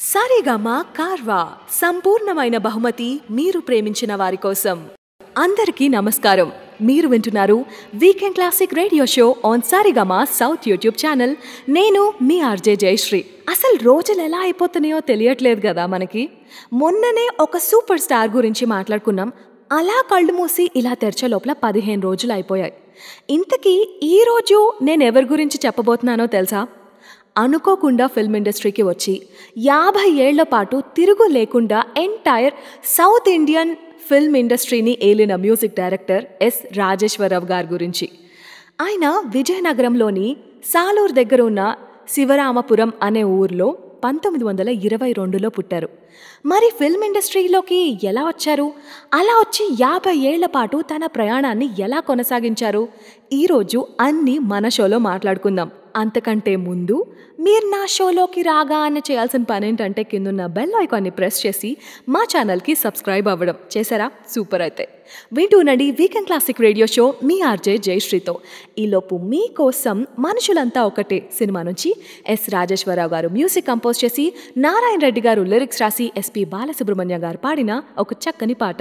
సారీగామ కార్వా సంపూర్ణమైన బహుమతి మీరు ప్రేమించిన వారి కోసం అందరికీ నమస్కారం మీరు వింటున్నారు weekend classic radio show on Saregama south YouTube channel నేను మీ ఆర్జే జయశ్రీ అసలు రోజులు ఎలా అయిపోతున్నాయో తెలియట్లేదు కదా మనకి మొన్ననే ఒక సూపర్ స్టార్ గురించి మాట్లాడుకున్నాం అలా కళ్ళు మూసి ఇలా తెరచే లోపల పదిహేను రోజులు అయిపోయాయి ఇంతకీ ఈ రోజు నేను ఎవరి గురించి చెప్పబోతున్నానో తెలుసా అనుకోకుండా ఫిల్మ్ ఇండస్ట్రీకి వచ్చి యాభై ఏళ్ల పాటు తిరుగు లేకుండా ఎంటైర్ సౌత్ ఇండియన్ ఫిల్మ్ ఇండస్ట్రీని ఏలిన మ్యూజిక్ డైరెక్టర్ ఎస్ రాజేశ్వరరావు గారి గురించి ఆయన విజయనగరంలోని సాలూర్ దగ్గర ఉన్న శివరామపురం అనే ఊర్లో పంతొమ్మిది వందల ఇరవై రెండులో పుట్టారు మరి ఫిల్మ్ ఇండస్ట్రీలోకి ఎలా వచ్చారు అలా వచ్చి యాభై ఏళ్ల పాటు తన ప్రయాణాన్ని ఎలా కొనసాగించారు ఈరోజు అన్నీ మన షోలో మాట్లాడుకుందాం అంతకంటే ముందు మీరు నా షోలోకి రాగానే చేయాల్సిన పని ఏంటంటే కిందున్న బెల్ ఐకాన్ని ప్రెస్ చేసి మా ఛానల్కి సబ్స్క్రైబ్ అవ్వడం చేశారా సూపర్ అయితే వింటూనండి వీకెండ్ క్లాసిక్ రేడియో షో మీ ఆర్జే జయశ్రీతో ఈలోపు మీకోసం మనుషులంతా ఒకటే సినిమా నుంచి ఎస్ రాజేశ్వరరావు గారు మ్యూజిక్ కంపోజ్ చేసి నారాయణ రెడ్డి గారు లిరిక్స్ రాసి ఎస్పి బాలసుబ్రహ్మణ్య గారు పాడిన ఒక చక్కని పాట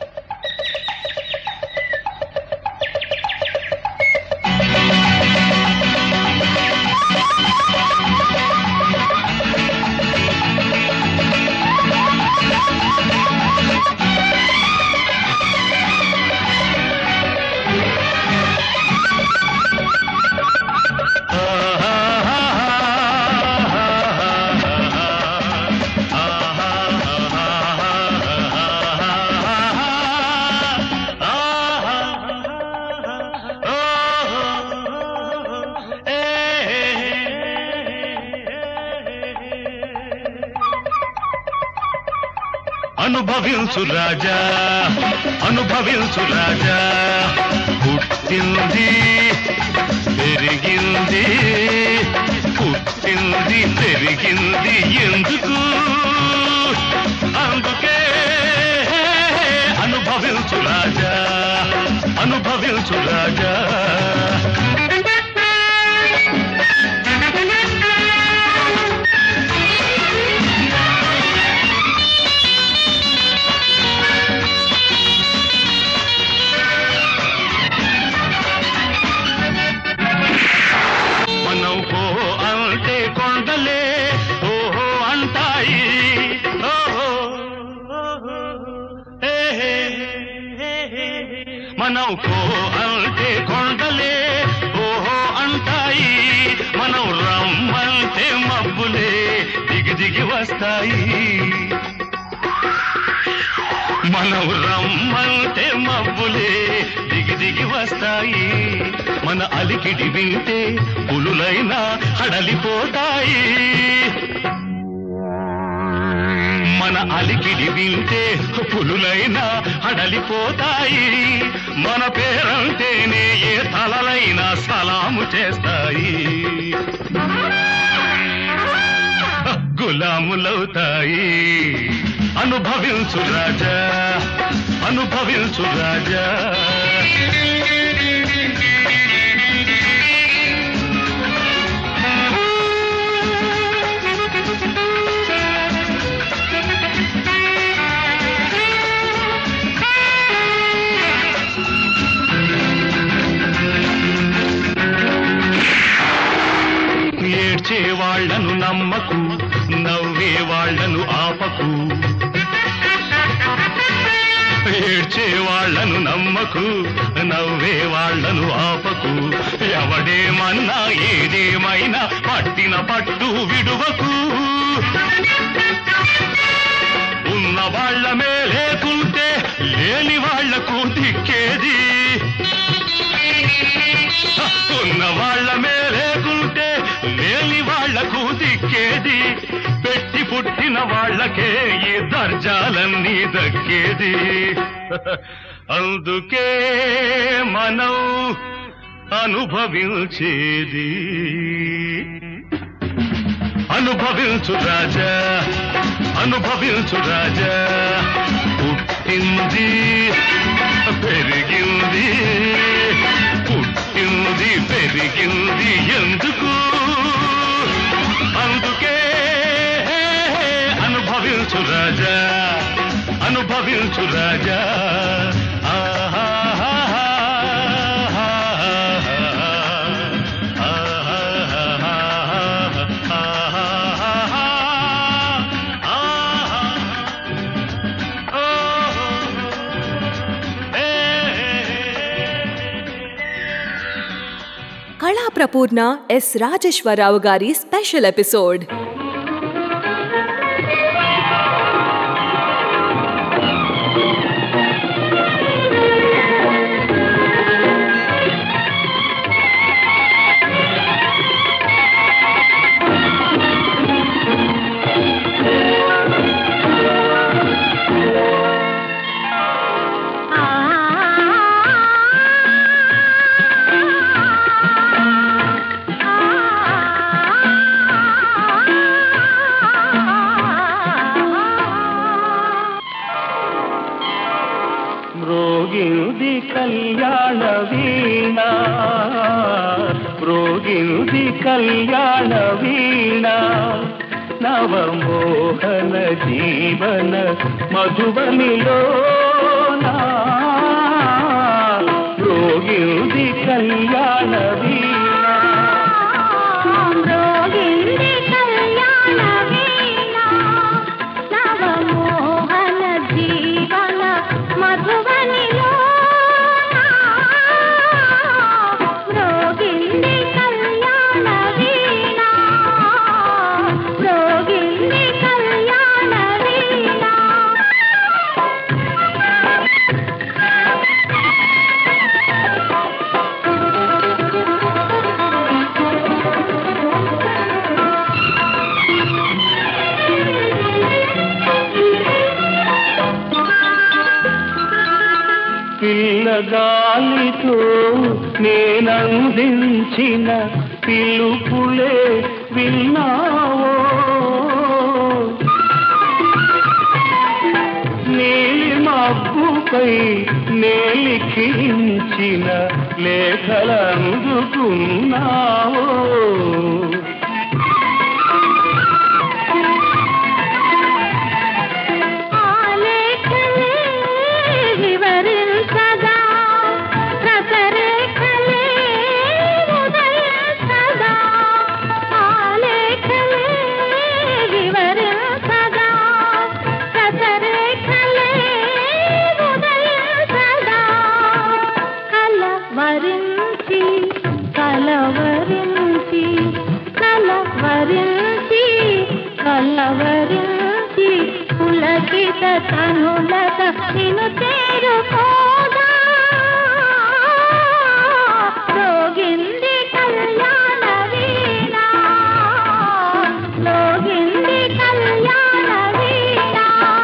అనుభవించు రాజా అనుభవించు రాజా పుట్టింది పెరిగింది పుట్టింది పెరిగింది ఎందుకు అందుకే అనుభవించు రాజా అనుభవించు రాజా మనం పో అంటే కొండలే ఓహో అంటాయి ఓహో ఏ హే, హే, హే. మనం పో అంటే కొండలే ఓహో అంటాయి మనం రమ్మంటే మబ్బులే దిగి దిగి వస్తాయి మనం రమ్మంటే మబ్బులే దిగి దిగి వస్తాయి మన అలికిడి వింటే పులులైనా హడలిపోతాయి మన అలికిడి వింటే పులులైనా హడలిపోతాయి మన పేరంటేనే ఏ తలలైనా సలాము చేస్తాయి గులాములవుతాయి అనుభవించు రాజా అనుభవించు రాజా ఏడ్చే వాళ్లను నమ్మకు నవ్వే వాళ్లను ఆపకు ఏడ్చే వాళ్లను నమ్మకు నవ్వే వాళ్లను ఆపకు ఎవడేమన్నా ఏదేమైనా పట్టిన పట్టు విడువకు ఉన్న వాళ్ళ మేలేకుంటే లేని వాళ్లకు దిక్కేది ఉన్న వాళ్ళ మేలేకుంటే లేని వాళ్లకు దిక్కేది పెట్టి పుట్టిన వాళ్ళకే ఈ దర్జాలన్నీ దక్కేది అందుకే మనం అనుభవించేది అనుభవించు రాజా అనుభవించు రాజా పుట్టింది పెరిగింది పుట్టింది పెరిగింది ఎందుకు అందుకే అనుభవించు రాజా అనుభవించు రాజా కళా ప్రపూర్ణ ఎస్ రాజేశ్వరరావు గారి స్పెషల్ ఎపిసోడ్ మ్రోగింది కళ్యాణ వీణ మ్రోగింది కళ్యాణ వీణ నవమోహన జీవన మధుబనిలో మ్రోగింది కళ్యాణ వీణ మ్రోగింది కళ్యాణ వీణ నవమోహన జీవన మధువనిలో మ్రోగింది కళ్యాణ వీణ మ్రోగింది కళ్యాణ వీణ పిల్లగాలితో నేనందించిన పిలుపులే విన్నావో నీలి మబ్బుపై నేలిఖించిన లేఖలందుకున్నావో ఆలేఖలే వివరించగా రసరేఖలే ఉదయించగా ఆలేఖలే వివరించగా రసరేఖలే ఉదయించగా కలవరించి కలవరించి కలవరించి కలవరించి పులకిత తనులత నిన్ను చేరుకోగా రోగింది కళ్యాణ వీణ రోగింది కళ్యాణ వీణ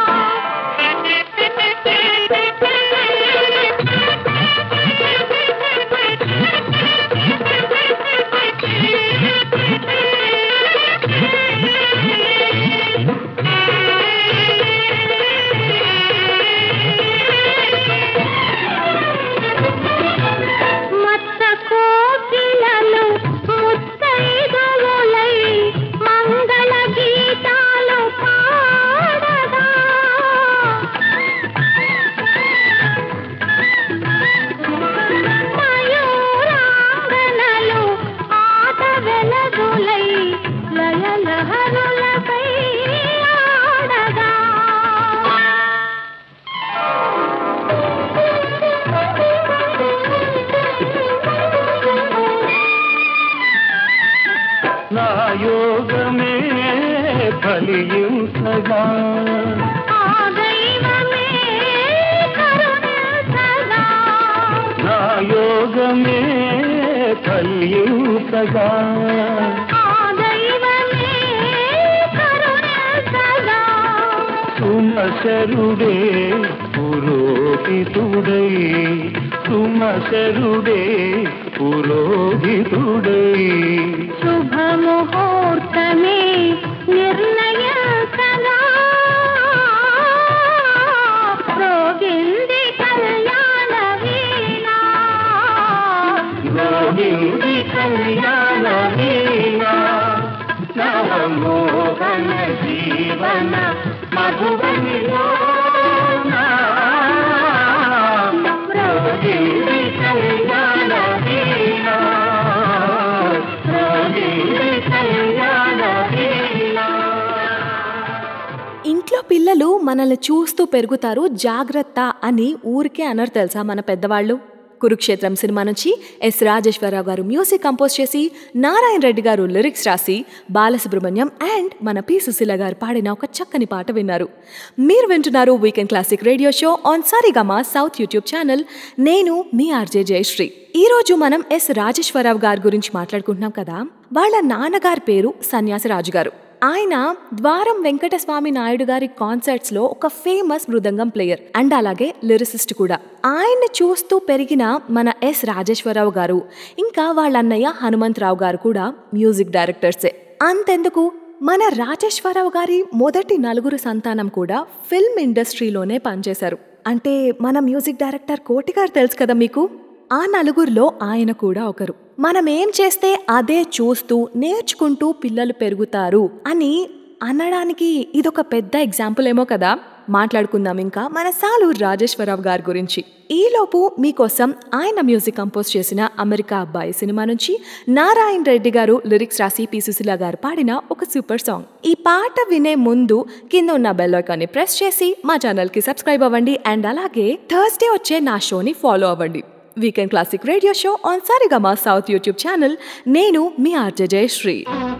మత్త కోకిలలు ముత్తైదువులై మంగళ గీతాలు పాడగా మయూరాంగనలు ఆట వెలగులై లయలహరులపై ఆడగా నా యోగమే ఫలించగా ఆ దైవమే కరుణించగా నా యోగమే ఫలించగా ఆ దైవమే కరుణించగా సుమశరుడే పురోహితుడై సుమశరుడే పురోహితుడై శుభముహూర్తమే నిర్ణయించగా రోగింది కళ్యాణ వీణ గోవింది కళ్యాణ వీణ నవమోహన జీవన మధువనిలోన మ్రోగింది కళ్యాణ వీణ మ్రోగింది కళ్యాణ వీణ ఇంట్లో పిల్లలు మనల్ని చూస్తూ పెరుగుతారు జాగ్రత్త అని ఊరికే అనరు తెలుసా మన పెద్దవాళ్ళు కురుక్షేత్రం సినిమా నుంచి ఎస్ రాజేశ్వరరావు గారు మ్యూజిక్ కంపోజ్ చేసి నారాయణ రెడ్డి గారు లిరిక్స్ రాసి బాలసుబ్రహ్మణ్యం అండ్ మన పి సుశీల గారు పాడిన ఒక చక్కని పాట విన్నారు మీరు వింటున్నారు weekend classic radio show on Saregama south YouTube channel నేను మీ ఆర్జే జయశ్రీ ఈ రోజు మనం ఎస్ రాజేశ్వరరావు గారి గురించి మాట్లాడుకుంటున్నాం కదా వాళ్ళ నాన్నగారి పేరు సన్యాసరాజు గారు ఆయన ద్వారం వెంకటస్వామి నాయుడు గారి కాన్సర్ట్స్ లో ఒక ఫేమస్ మృదంగం ప్లేయర్ అండ్ అలాగే లిరిసిస్ట్ కూడా ఆయన్ని చూస్తూ పెరిగిన మన ఎస్ రాజేశ్వరరావు గారు ఇంకా వాళ్ళ అన్నయ్య హనుమంతరావు గారు కూడా మ్యూజిక్ డైరెక్టర్సే అంతెందుకు మన రాజేశ్వరరావు గారి మొదటి నలుగురు సంతానం కూడా ఫిల్మ్ ఇండస్ట్రీలోనే పనిచేశారు అంటే మన మ్యూజిక్ డైరెక్టర్ కోటి గారు తెలుసు కదా మీకు ఆ నలుగురిలో ఆయన కూడా ఒకరు మనం ఏం చేస్తే అదే చూస్తూ నేర్చుకుంటూ పిల్లలు పెరుగుతారు అని అనడానికి ఇదొక పెద్ద ఎగ్జాంపుల్ ఏమో కదా మాట్లాడుకుందాం ఇంకా మన సాలూరు రాజేశ్వరరావు గారి గురించి ఈలోపు మీకోసం ఆయన మ్యూజిక్ కంపోజ్ చేసిన అమెరికా అబ్బాయి సినిమా నుంచి నారాయణ రెడ్డి గారు లిరిక్స్ రాసి పి సుశీల గారు పాడిన ఒక సూపర్ సాంగ్ ఈ పాట వినే ముందు కింద ఉన్న బెల్ ఐకాన్ని ప్రెస్ చేసి మా ఛానల్కి సబ్స్క్రైబ్ అవ్వండి అండ్ అలాగే థర్స్డే వచ్చే నా షోని ఫాలో అవ్వండి weekend classic radio show on Saregama south YouTube channel నేను మీ ఆర్జే జయశ్రీ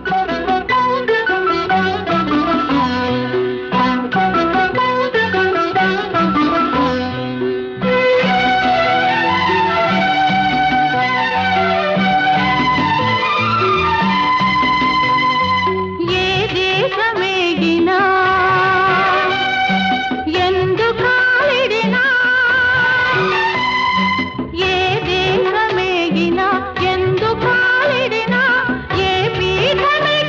ఏ దేశమేగినా ఎందు కాలిడినా ఏ దేశమేగినా ఎందు కాలిడినా ఏ పీఠమెక్కినా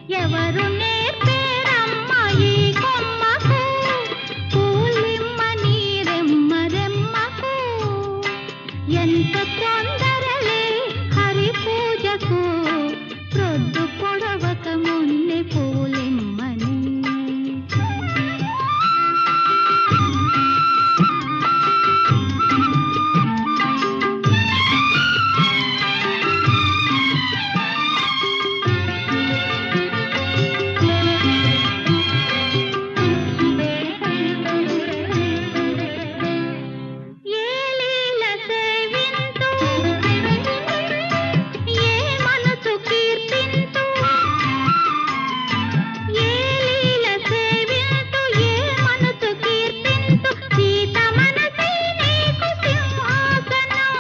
ఎవరు నేర్పేరమ్మ ఈ కొమ్మకు పూలిమ్మ నీరెమ్మ రెమ్మకు ఎంత తొందరలే హరి పూజకు ప్రొద్దు పొడవక మున్నె పూలిమ్మని ఏ లీల సేవింతు ఏ మనసు కీర్తింతు ఏ లీల సేవింతు ఏ మనసు కీర్తింతు సీత మనసే నీకు సింహాసనం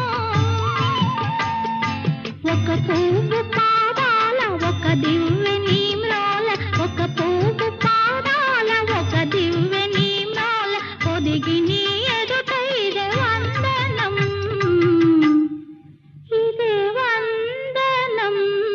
ఒక పువ్వు పాదాల ఒక దివ్య నీమ్రోల ఒక పువ్వు పాదాల ఒక దివ్య నీమ్రోల ఒదిగి నీ ఎదుట ఇదే వందనం ఇదే వందనం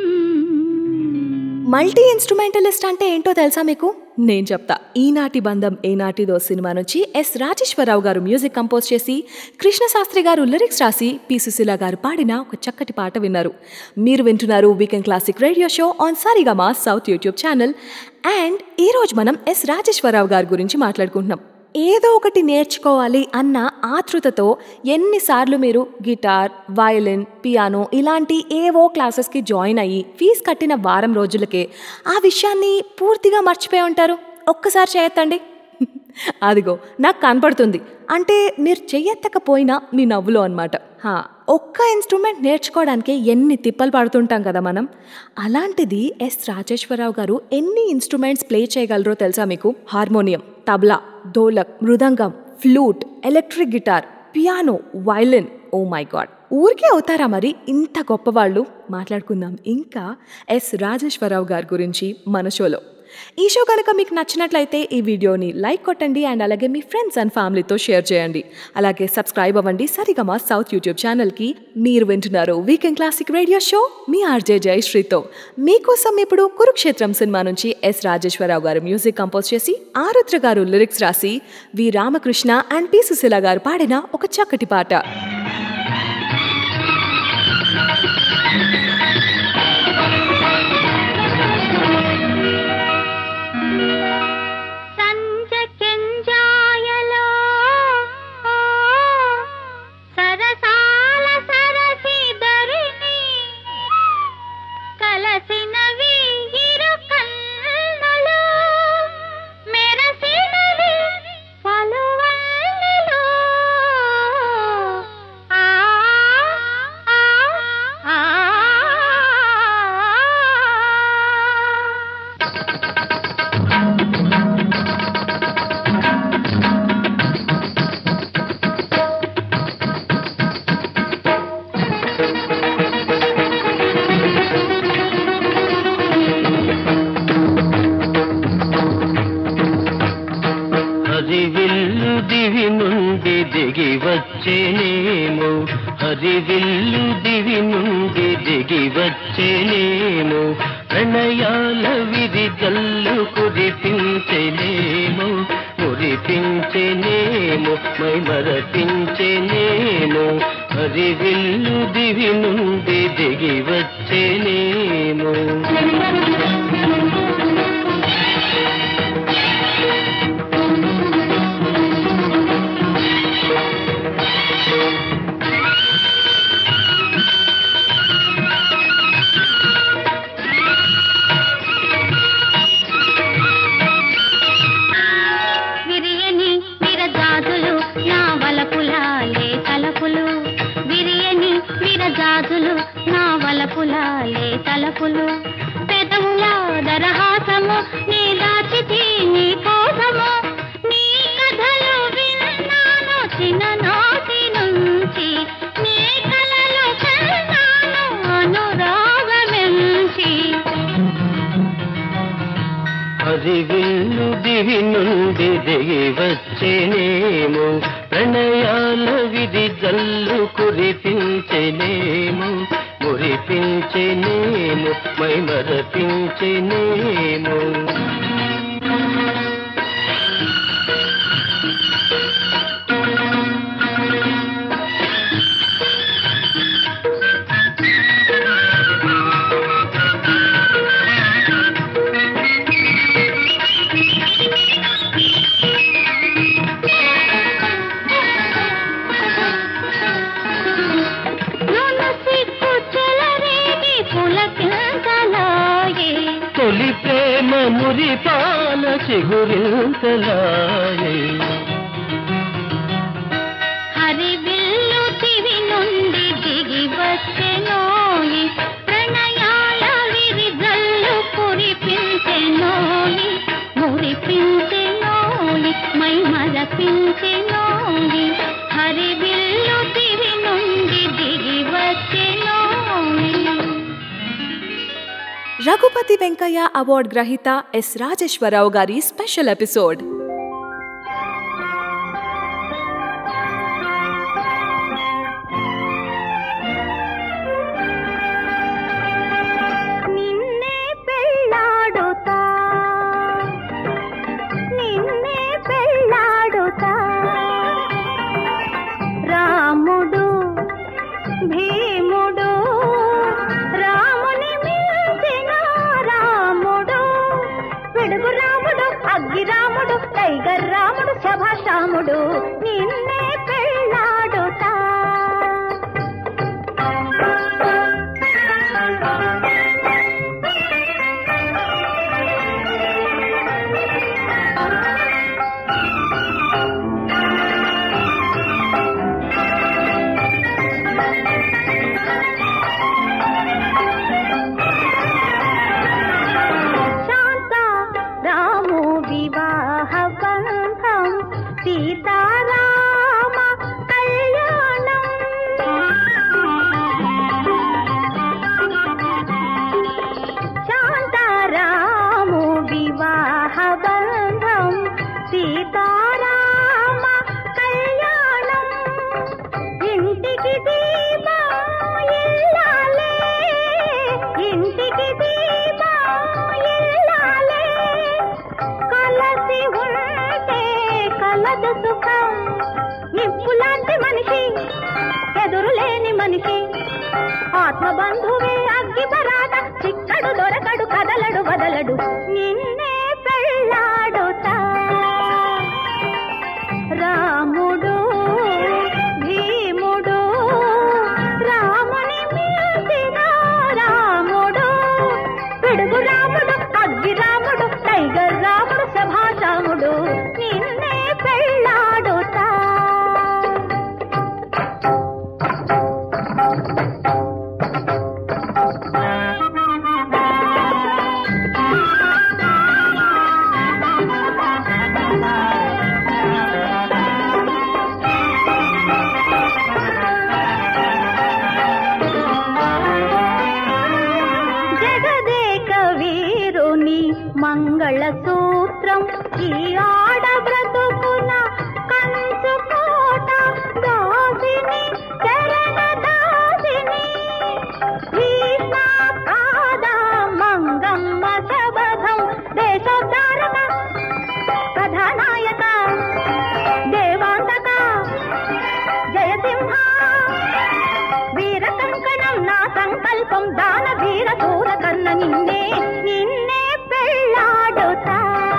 మల్టీ ఇన్స్ట్రుమెంటలిస్ట్ అంటే ఏంటో తెలుసా మీకు నేను చెప్తా ఈనాటి బంధం ఏనాటిదో సినిమా నుంచి ఎస్ రాజేశ్వరరావు గారు మ్యూజిక్ కంపోజ్ చేసి కృష్ణశాస్త్రి గారు లిరిక్స్ రాసి పి సుశీల గారు పాడిన ఒక చక్కటి పాట విన్నారు మీరు వింటున్నారు weekend classic radio show on Saregama south YouTube channel and ఈ రోజు మనం ఎస్ రాజేశ్వరరావు గారి గురించి మాట్లాడుకుంటున్నాం ఏదో ఒకటి నేర్చుకోవాలి అన్న ఆతృతతో ఎన్నిసార్లు మీరు గిటార్ వయలిన్ పియానో ఇలాంటి ఏవో క్లాసెస్కి జాయిన్ అయ్యి ఫీజు కట్టిన వారం రోజులకే ఆ విషయాన్ని పూర్తిగా మర్చిపోయి ఉంటారు ఒక్కసారి చేయొత్తండి అదిగో నాకు కనపడుతుంది అంటే మీరు చెయ్యెత్తకపోయినా మీ నవ్వులో అనమాట ఒక్క ఇన్స్ట్రుమెంట్ నేర్చుకోవడానికి ఎన్ని తిప్పలు పడుతుంటాం కదా మనం అలాంటిది ఎస్ రాజేశ్వరరావు గారు ఎన్ని ఇన్స్ట్రుమెంట్స్ ప్లే చేయగలరో తెలుసా మీకు harmonium tabla dholak mridangam flute electric guitar piano violin oh my God ఊరికే అవుతారా మరి ఇంత గొప్పవాళ్ళు మాట్లాడుకుందాం ఇంకా ఎస్ రాజేశ్వరరావు గారి గురించి మన షోలో ఈ షో కనుక మీకు నచ్చినట్లయితే ఈ వీడియోని లైక్ కొట్టండి అండ్ అలాగే మీ ఫ్రెండ్స్ అండ్ ఫ్యామిలీతో షేర్ చేయండి అలాగే సబ్స్క్రైబ్ అవ్వండి సరిగమా సౌత్ యూట్యూబ్ ఛానల్కి మీరు వింటున్నారు వీకెండ్ క్లాసిక్ రేడియో షో మీ ఆర్జే జయశ్రీతో మీకోసం ఇప్పుడు కురుక్షేత్రం సినిమా నుంచి ఎస్ రాజేశ్వరరావు గారు మ్యూజిక్ కంపోజ్ చేసి ఆరుద్ర గారు లిరిక్స్ రాసి V Ramakrishna and P Susheela గారు పాడిన ఒక చక్కటి పాట సంజ కెంజాయలో సరసాల సరసి ధరిణి కలసినవి ఇరు కన్నులు మెరసినవి పలువన్నెలు ఆ ఆ ఆ హరివిల్లు దివి నుండి దిగి వచ్చేనేమో హరివిల్లు దివి నుండి దిగి వచ్చేనేమో ప్రణయాల విధి జల్లు కురిపించేనేమో మురిపించేనేమో మై మరపించేనేమో హరివిల్లు దివి నుండి దిగి వచ్చేనేమో విరియని విరజాజులు నా వలపులాలే తలపులు విరియని విరజాజులు నా వలపులాలే తలపులు పెదవుల దరహాసము నీ దాచితి నీ కోసము నీ కథలు విన్నాను చిన్ననాటి నుంచి నీ కలలు కన్నాను అనురాగమెంచి హరివిల్లు దివి నుండి దిగి వచ్చేనేమో ప్రణయాల విధి జల్లు కురిపించేనేమో మురిపించెనేమో మై మరపించెనేమో నన్ను సిక్కు చెలరేగి పులకింతలాయే తొలి ప్రేమ మురిపాల చిగురింతలాయే హరివిల్లు దివి నుండి దిగి వచ్చెనోయి ప్రణయాల విరిజల్లు కురిపించెనోయి మురిపించెనోయి మై మరపించెనోయి హరివిల్లు దివి నుండి దిగి వచ్చెనోయి రఘుపతి వెంకయ్య అవార్డ్ గ్రహీత ఎస్ రాజేశ్వరరావు గారి స్పెషల్ ఎపిసోడ్ నిన్నే పెళ్ళాడుతా నిన్నే పెళ్ళాడుతా రాముడు భీముడు రాముని మిల్చిన రాముడు పిడుగు రాముడు అగ్గి రాముడు టైగర్ రాముడు శభాష్ రాముడు నిన్నే పెళ్ళాడుతా శాంత రాము వివాహ బంధం సీతారామ కళ్యాణం శాంత రాము వివాహ బంధం సీతారామ కళ్యాణం ఇంటికి దీపా ఇల్లాలే ఇంటికి దీపా ఇల్లాలే కలసి ఉంటే కలదు సుఖం నిప్పులాంటి మనిషి ఎదురులేని మనిషి ఆత్మబంధువే అగ్గి పరాట చిక్కడు దొరకడు కదలడు వదలడు నిన్నే పెళ్ళాడుతా రాముడు భీముడు రాముని మిల్చిన రాముడు పిడుగు రాముడు అగ్గి రాముడు టైగర్ రాముడు సభారాముడు నిన్నే పెళ్ళాడుతా జగదేక వీరుని మంగళ సూత్రం ఈ ఆడ బ్రతుకున కంచు కోట దాసిని చరణ దాసిని భీష్మ కాదా మంగమ్మ శబధం దేశోద్ధారక కథానాయక దేవాంతక జయసింహ వీర కంకణం నా సంకల్పం దాన వీర దూర కన్న నిన్నే నిన్నే పెళ్ళాడుతా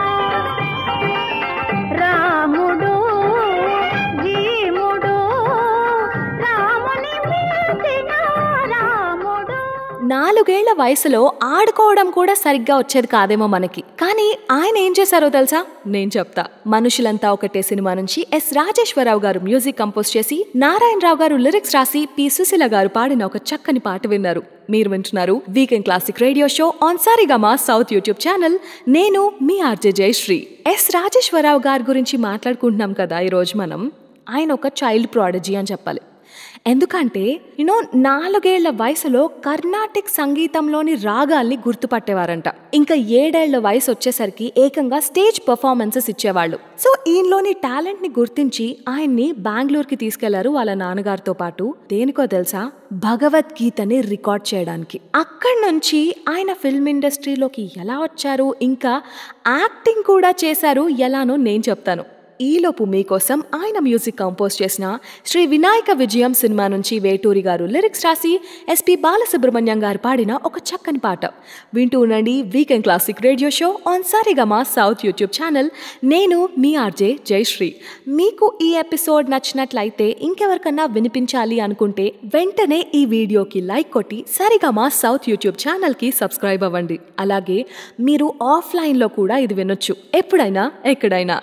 రాముడు భీముడు రాముని మిల్చిన రాముడు నాలుగేళ్ల వయసులో ఆడుకోవడం కూడా సరిగ్గా వచ్చేది కాదేమో మనకి కానీ ఆయన ఏం చేశారో తెలుసా నేను చెప్తా మనుషులంతా ఒకటే సినిమా నుంచి ఎస్ రాజేశ్వరరావు గారు మ్యూజిక్ కంపోజ్ చేసి నారాయణరావు గారు లిరిక్స్ రాసి పి సుశీల గారు పాడిన ఒక చక్కని పాట విన్నారు మీరు వింటున్నారు weekend classic radio show on Saregama south YouTube channel నేను మీ ఆర్జే జయశ్రీ ఎస్ రాజేశ్వరరావు గారి గురించి మాట్లాడుకుంటున్నాం కదా ఈరోజు మనం ఆయన ఒక చైల్డ్ ప్రాడజీ అని చెప్పాలి ఎందుకంటే యూనో నాలుగేళ్ల వయసులో కర్ణాటిక్ సంగీతంలోని రాగాల్ని గుర్తుపట్టేవారంట ఇంకా ఏడేళ్ల వయసు వచ్చేసరికి ఏకంగా స్టేజ్ పర్ఫార్మెన్సెస్ ఇచ్చేవాళ్ళు సో ఈయనలోని టాలెంట్ ని గుర్తించి ఆయన్ని బెంగళూరుకి తీసుకెళ్లారు వాళ్ళ నాన్నగారితో పాటు దేనికో తెలుసా భగవద్గీతని రికార్డ్ చేయడానికి అక్కడి నుంచి ఆయన ఫిల్మ్ ఇండస్ట్రీలోకి ఎలా వచ్చారు ఇంకా యాక్టింగ్ కూడా చేశారు ఎలానో నేను చెప్తాను ఈలోపు మీకోసం ఆయన మ్యూజిక్ కంపోజ్ చేసిన శ్రీ వినాయక విజయం సినిమా నుంచి వేటూరి గారు లిరిక్స్ రాసి ఎస్పి బాలసుబ్రహ్మణ్యం గారు పాడిన ఒక చక్కని పాట వింటూ ఉండండి weekend classic radio show on Saregama south YouTube channel నేను మీ ఆర్జే జయశ్రీ మీకు ఈ ఎపిసోడ్ నచ్చినట్లయితే ఇంకెవరికన్నా వినిపించాలి అనుకుంటే వెంటనే ఈ వీడియోకి లైక్ కొట్టి సరిగమా సౌత్ యూట్యూబ్ ఛానల్కి సబ్స్క్రైబ్ అవ్వండి అలాగే మీరు ఆఫ్లైన్లో కూడా ఇది వినొచ్చు ఎప్పుడైనా ఎక్కడైనా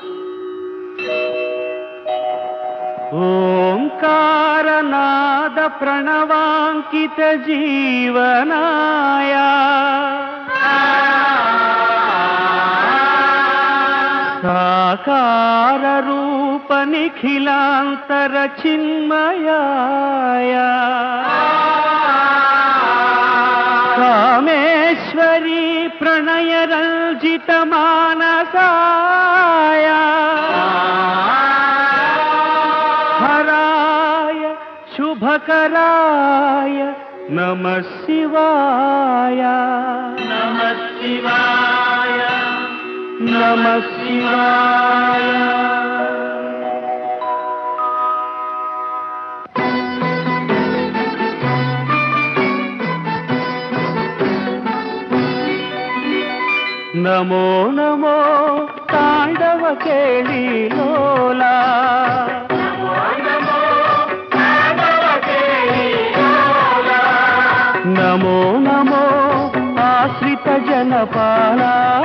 ఓంకారనాద ప్రణవాంకిత జీవనాయ సాకార రూప నిఖిలాంతర చిన్మయాయ కామేశ్వరీ ప్రణయ రంజిత మానసాయ హరాయ శుభకరాయ నమ శివాయ నమ శివాయ నమ శివాయ నమో నమో తాండవ కేళి లోలా నమో నమో ఆశ్రిత జనపాల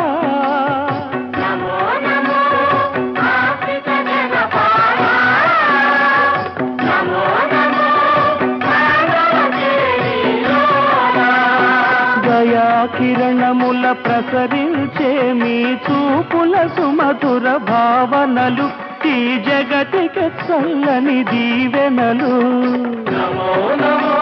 దయా కిరణముల ప్రసరించే మీ చూపుల సుమధుర భావనలు ఈ జగతికి చల్లని దీవెనలు నమో నమో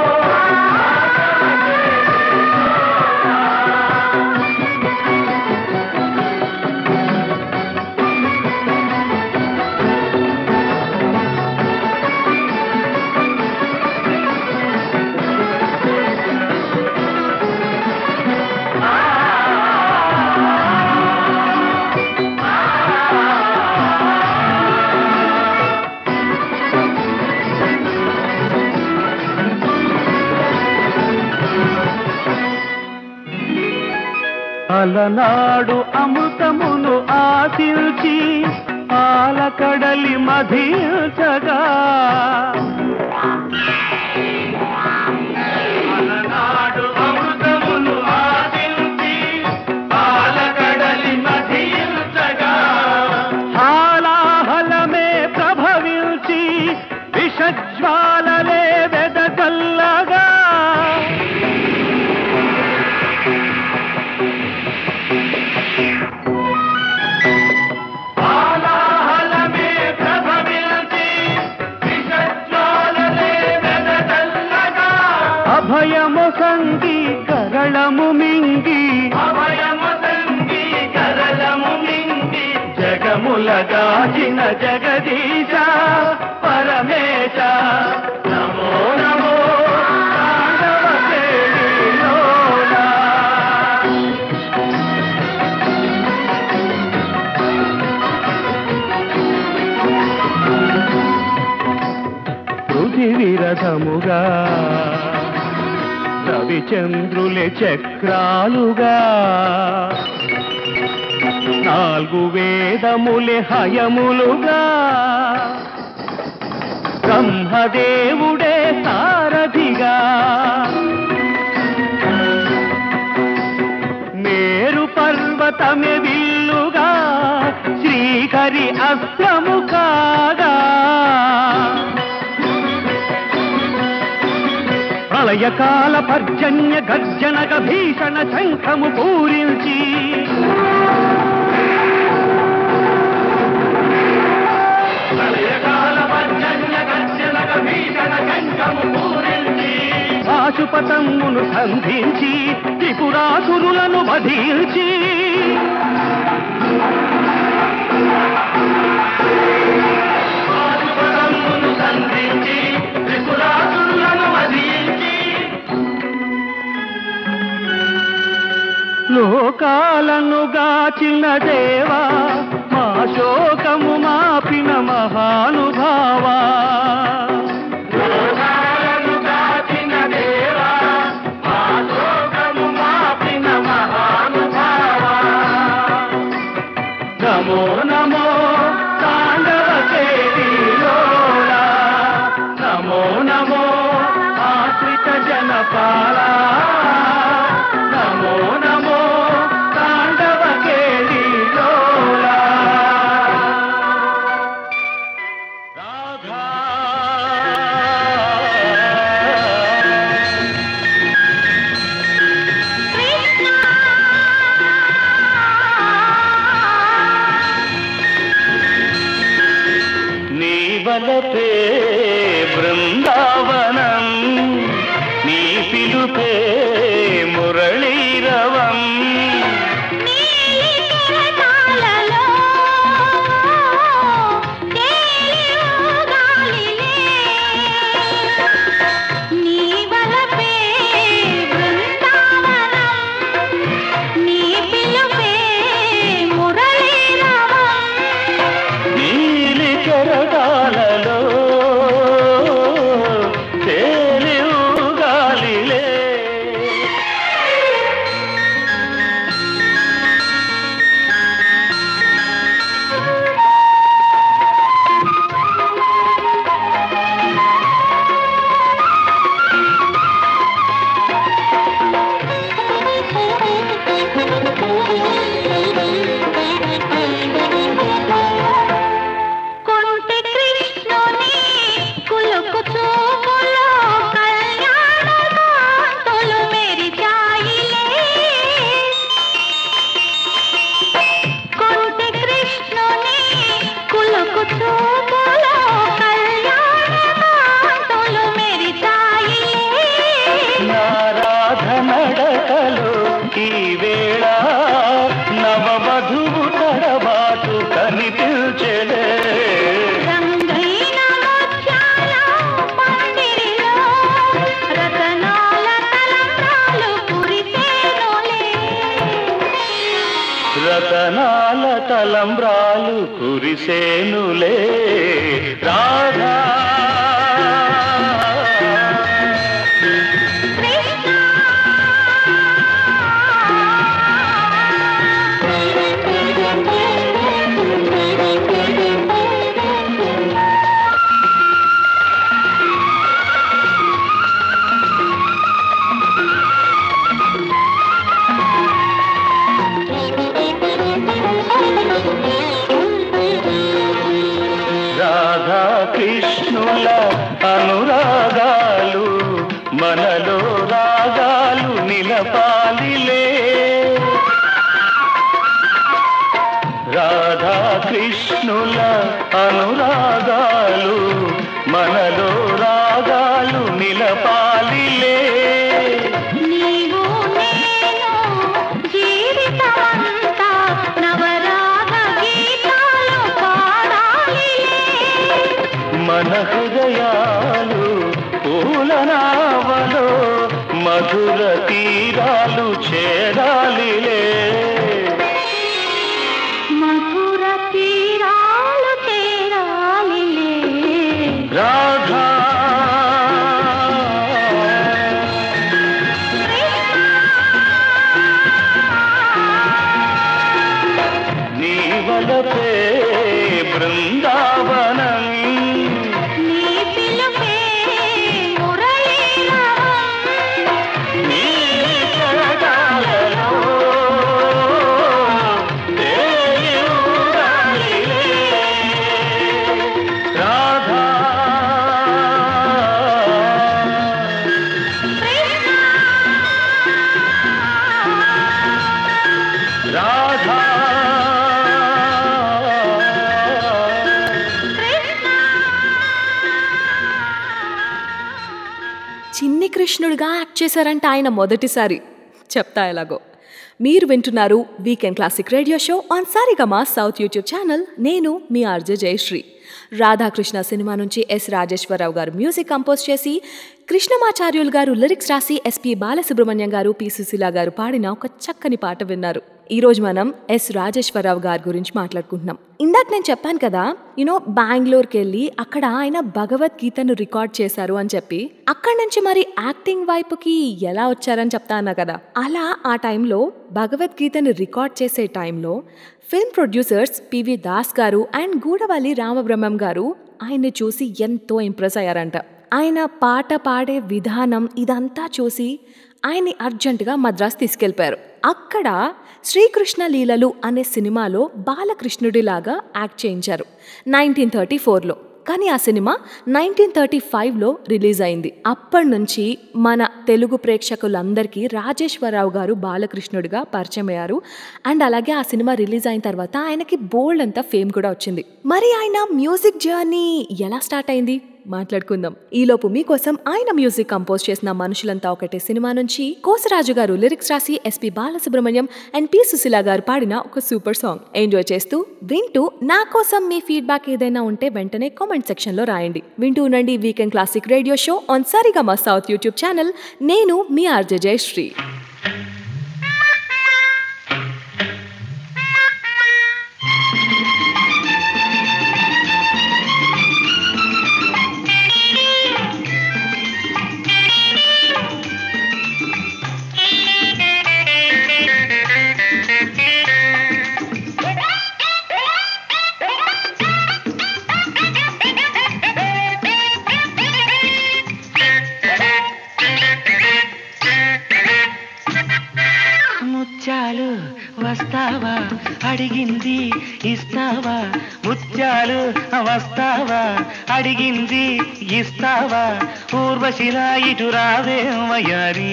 అలనాడు అమృతమును ఆశించి పాలకడలి మధించగా అలనాడు అమృతమును ఆశించి పాలకడలి మధించగా హాలాహలమే ప్రభవించి విషజ్వాలలే వెదకల్లగా ఆలాహలమే ప్రభవించి విషజ్వాలలే వెదజల్లగా. అభయము సంగి కరళము మింగి అభయము సంగి కరళము మింగి జగముల గాచిన జగదీశ పరమేశ నమో నమో తాండవ కేళిలోలా. పృథివిరథముగా రవిచంద్రులే చక్రాలుగా నాలుగు వేదములే హయములుగా బ్రహ్మదేవుడే సారథిగా మేరు పర్వతమే విల్లుగా శ్రీహరి అస్త్రము కాగా ప్రళయకాల పర్జన్య గర్జనక భీషణ శంఖము పూరించి ప్రళయకాల పర్జన్య గర్జనక భీషణ శంఖము సంధించి త్రిపురాసురులను వధించి పాశుపతమును సంధించి త్రిపురాసురులను వధించి లోకాలను గాచిన దేవా మా శోకము మాపిన మహానుభావా లోకాలను గాచిన దేవా మా శోకము మాపిన మహానుభావా నమో నమో తాండవ కేడిలోలా నమో నమో ఆశ్రిత జనపాల నమో నమో తాండవ కేడిలోలా రాధా నీ వలపే బృందావనం నీ పిలుపే మురళీరవం నీలికెరటాలలో తేలియుగాలిలే. నీ వలపే బృందావనం, నీ పిలుపే మురళీరవం. నీలి కెరటాలలో తేలిగాలిలే కొంటె కృష్ణుని కులుకు చూపులో కళ్యాణ కాంతులు మెరిచాయిలే. కొంటె కృష్ణుని కులుకు చూపులో కళ్యాణ కాంతులు మెరిచాయిలే. నారాధనడకలు ఈ వేళ నవవధువు తడబాటు కనిపించలే రంగైన ముత్యాల పందిరిలో రతనాల తలంబ్రాలు కురిసేనులే. రతనాల తలంబ్రాలు కురిసేనులే రాధా రాధా కృష్ణుల అనురాగాలు మనలో రాగాలు నిలపాలిలే రాధా కృష్ణుల అనురాగాలు మనలో రాగాలు నిలపాలిలే నీవు నేను జీవితమంతా నవరాగ గీతాలు పాడాలిలే. మన హృదయాలు పూలనావలో మధుర తీరాలు చేరాలిలే మధుర తీరాలు చేరాలిలే. రాధా నీ వలపే బృందావనం నీ పిలుపే మురళీరవం. నీ కరటాలలో తేలియుగాలిలే. రాధా రాధా చిన్ని కృష్ణ శ్రీకృష్ణుడిగా యాక్ట్ చేశారంట ఆయన మొదటిసారి చెప్తా ఎలాగో మీరు వింటున్నారు weekend classic radio show on Saregama south YouTube channel నేను మీ ఆర్జే జయశ్రీ రాధాకృష్ణ సినిమా నుంచి ఎస్ రాజేశ్వరరావు గారు మ్యూజిక్ కంపోజ్ చేసి కృష్ణమాచార్యులు గారు లిరిక్స్ రాసి ఎస్పి బాలసుబ్రహ్మణ్యం గారు పి సుశీల గారు పాడిన ఒక చక్కని పాట విన్నారు ఈ రోజు మనం ఎస్ రాజేశ్వరరావు గారి గురించి మాట్లాడుకుంటున్నాం ఇందాక నేను చెప్పాను కదా యూనో బెంగళూరుకి వెళ్ళి అక్కడ ఆయన భగవద్గీతను రికార్డ్ చేశారు అని చెప్పి అక్కడి నుంచి మరి యాక్టింగ్ వైపుకి ఎలా వచ్చారని చెప్తా అన్నా కదా అలా ఆ టైంలో భగవద్గీతను రికార్డ్ చేసే టైంలో ఫిల్మ్ ప్రొడ్యూసర్స్ పివి దాస్ గారు అండ్ గూడవల్లి రామబ్రహ్మం గారు ఆయన్ని చూసి ఎంతో ఇంప్రెస్ అయ్యారంట ఆయన పాట పాడే విధానం ఇదంతా చూసి ఆయన్ని అర్జెంటుగా మద్రాస్ తీసుకెళ్ళిపోయారు అక్కడ శ్రీకృష్ణ లీలలు అనే సినిమాలో బాలకృష్ణుడిలాగా యాక్ట్ చేయించారు నైన్టీన్ థర్టీ ఫోర్లో కానీ ఆ సినిమా నైన్టీన్ థర్టీ ఫైవ్లో రిలీజ్ అయింది అప్పటి నుంచి మన తెలుగు ప్రేక్షకులందరికీ రాజేశ్వరరావు గారు బాలకృష్ణుడిగా పరిచయం అయ్యారు అండ్ అలాగే ఆ సినిమా రిలీజ్ అయిన తర్వాత ఆయనకి బోల్డ్ అంత ఫేమ్ కూడా వచ్చింది మరి ఆయన మ్యూజిక్ జర్నీ ఎలా స్టార్ట్ అయింది మాట్లాడుకుందాం ఈలోపు మీకోసం ఆయన మ్యూజిక్ కంపోజ్ చేసిన మనుషులంతా ఒకటే సినిమా నుంచి కోసరాజు గారు లిరిక్స్ రాసి SP Balasubrahmanyam and P Susheela గారు పాడిన ఒక సూపర్ సాంగ్ ఎంజాయ్ చేస్తూ వింటూ నా కోసం మీ ఫీడ్బ్యాక్ ఏదైనా ఉంటే వెంటనే కామెంట్ సెక్షన్ లో రాయండి వింటూ ఉండండి weekend classic radio show on Saregama south YouTube channel నేను మీ ఆర్జే జయశ్రీ ముత్యాలు వస్తావా అడిగింది ఇస్తావా ముత్యాలు వస్తావా అడిగింది ఇస్తావా ఊర్వశిలా ఇటు రావేమయారి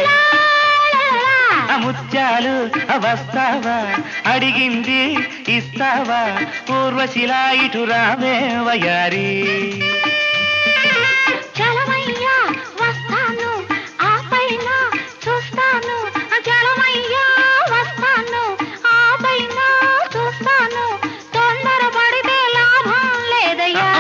ఆ ముత్యాలు వస్తావా అడిగింది ఇస్తావా ఊర్వశిలా ఇటు రావేమయారి జలమయ్యా వస్తాను ఆ పైన చూస్తాను జలమయ్యా వస్తాను ఆ పైన చూస్తాను తొందరపడితే లాభం లేదయ్యా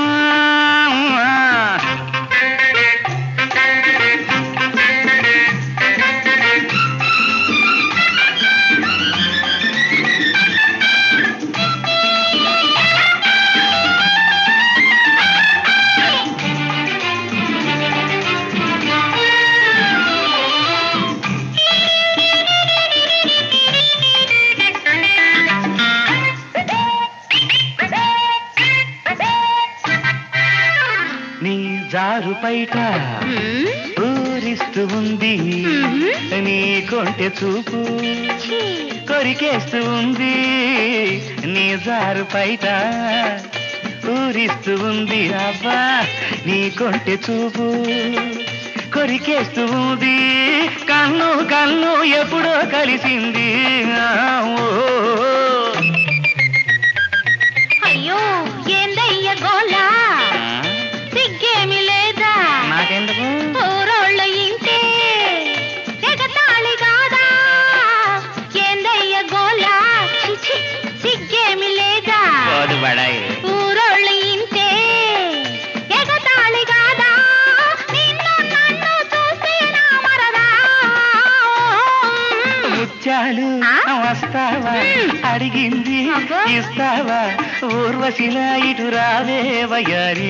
నీ జారు పైట ఊరిస్తూ ఉంది నీ కొంటె చూపు కొరికేస్తూ ఉంది నీ జారు పైట ఊరిస్తూ ఉంది అబ్బా నీ కొంటె చూపు కొరికేస్తూ ఉంది కన్ను కన్ను ఎప్పుడో కలిసింది ఆ, ఓ, ఓ. అయ్యో ఏందయ్య గోలా సిగ్గేమి లేదా నాకెందుకు ఊరోళ్ళు ఇంటే ఎగతాళి కాదా ఏందయ్య గోలా చిచి సిగ్గేమి లేదా పోదు బడాయి ఊరోళ్ళు ఇంటే ఎగతాళి కాదా నిన్ను నన్ను చూస్తే నా మరదా ముత్యాలు ఆ? వస్తావా మ్. అడిగింది అబ్బో. ఇస్తావా ఊర్వశిలా ఇటు రావే వయ్యారే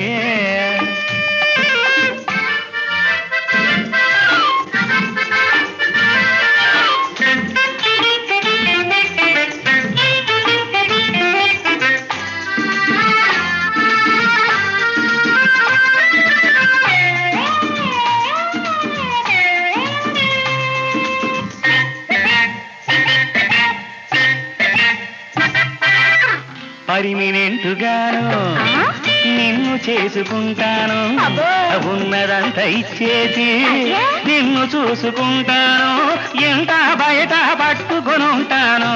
పరిమినెంటుగాను నిన్ను చేసుకుంటాను అబ్బో. ఉన్నదంతా ఇచ్చేసి అయ్యే. నిన్ను చూసుకుంటాను ఎంత బయట పట్టుకొని ఉంటాను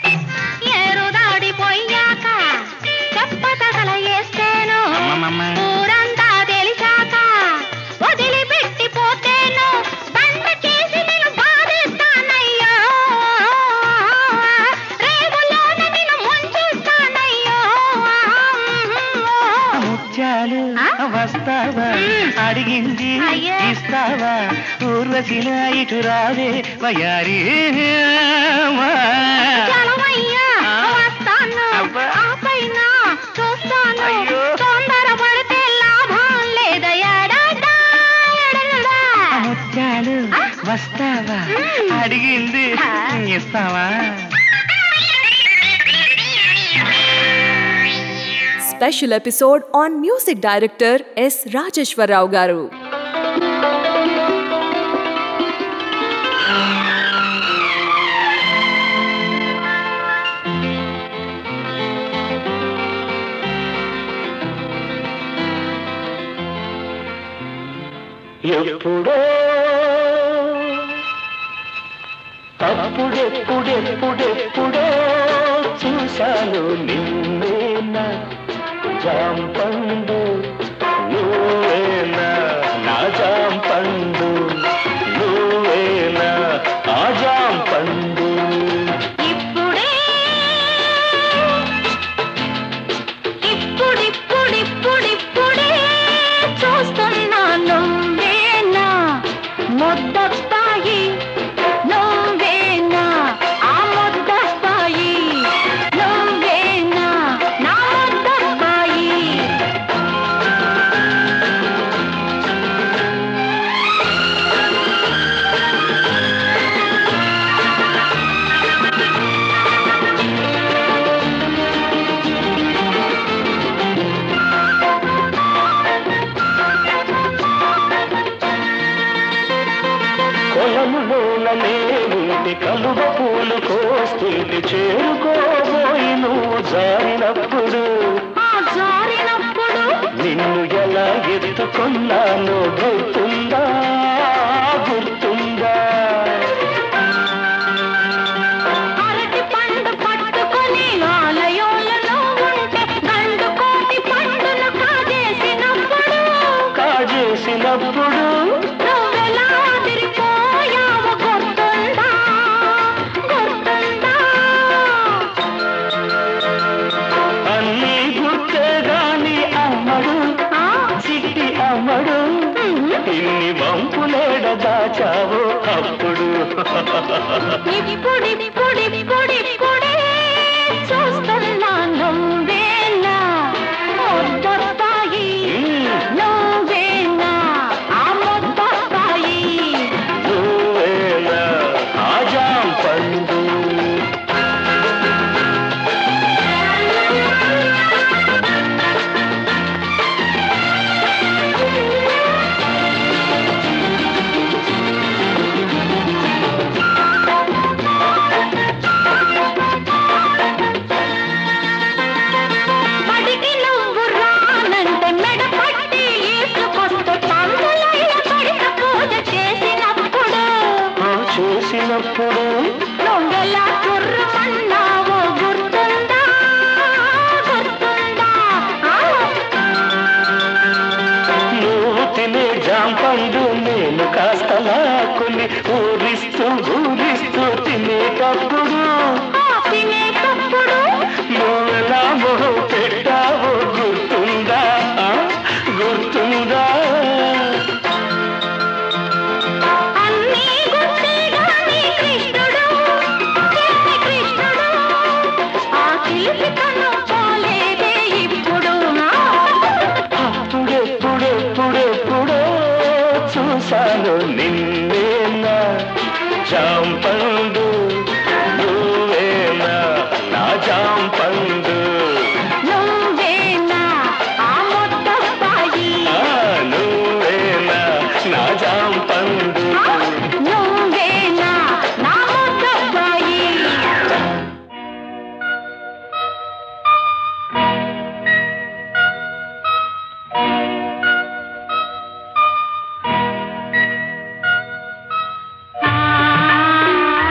ఏరు దాడిపోయాక చెప్ప తగల వేస్తేను అమ్మమ్మమ్మ. ఊ వస్తావా ఊర్వశిలా ఇటు రావే వయారి చలమయ్యా ఆ. వస్తాను అబ్బా. ఆ పైన చూస్తాను అయ్యో. తొందరపడితే లాభం లేదయ్యా డాడా, ఎడగడా. ముత్యాలు ఆ. వస్తావా మ్మ్. అడిగింది ఆ. ఇస్తావా special episode on music director S Rajeswararao గారు ఎప్పుడో అప్పుడెప్పుడెప్పుడెప్పుడో చూశాను నిన్నేనా జాంపండు నువ్వేనా నా జాంపండు నువ్వేనా ఆ జాంపండు ఇప్పుడే ఇప్పుడిప్పుడిప్పుడిప్పుడే చూస్తున్నా నువ్వేనా ముద్దస్తాయి నువ్వేనా ఆ ముద్దస్తాయి నువ్వేనా నా ముద్దస్తాయి కొలములోనే ఉండి కలువ పూలు కోస్తుంటే చేరుకోబోయి నువ్వు జారినప్పుడు ఆ జారినప్పుడు నిన్ను ఎలా ఎత్తుకున్నానో గుర్తుందా గుర్తుందా అరటి పండు పట్టుకొని ఆలయంలో ఉంటే గండు కోటి పండును కాజేసినప్పుడు కాజేసినప్పుడు నువ్వెలా తిరిగిపోయావు గుర్తుందా గుర్తుందా అన్నీ గుర్తే గాని అమ్మడు ఆ? చిట్టి అమ్మడు ఇన్ని వంపులేడ దాచావు అప్పుడు ఇప్పుడిప్పుడిప్పుడిప్పుడే చూస్తున్నా నువ్వేనా ముద్దస్తాయి నువ్వేనా ఆ ముద్దస్తాయి నువ్వేనా ఆజాం పండు పడికి నువ్వు రానంటే మెడ పట్టి ఈసుకొస్తే పందులయ్య పడిన పూజ చేసినప్పుడు ఆ చూసినప్పుడు నువ్వెలా కుర్రమన్నావో గుర్తుందా గుర్తుందా ఆ? నువ్వు తినే జాంపండు నేను కాస్త లాక్కుని ఊరిస్తూ ఊరిస్తూ తినేటప్పుడు ఆ తినేటప్పుడు నువ్వెలా మొహం పెట్టావో గుర్తుందా ఆ? గుర్తుందా అన్నీ గుర్తే గాని కృష్ణుడు చిన్ని కృష్ణుడు ఆ చిలిపితనం పోలేదే ఇప్పుడు అప్పుడెప్పుడెప్పుడెప్పుడో చూశాను నిన్నేనా జాంపండు నువ్వేనా నా జాంపండు నువ్వేనా ఆ ముద్దస్తాయి ఆ, నువ్వేనా నా జాంపండు నువ్వేనా నా ముద్దస్తాయి ఆ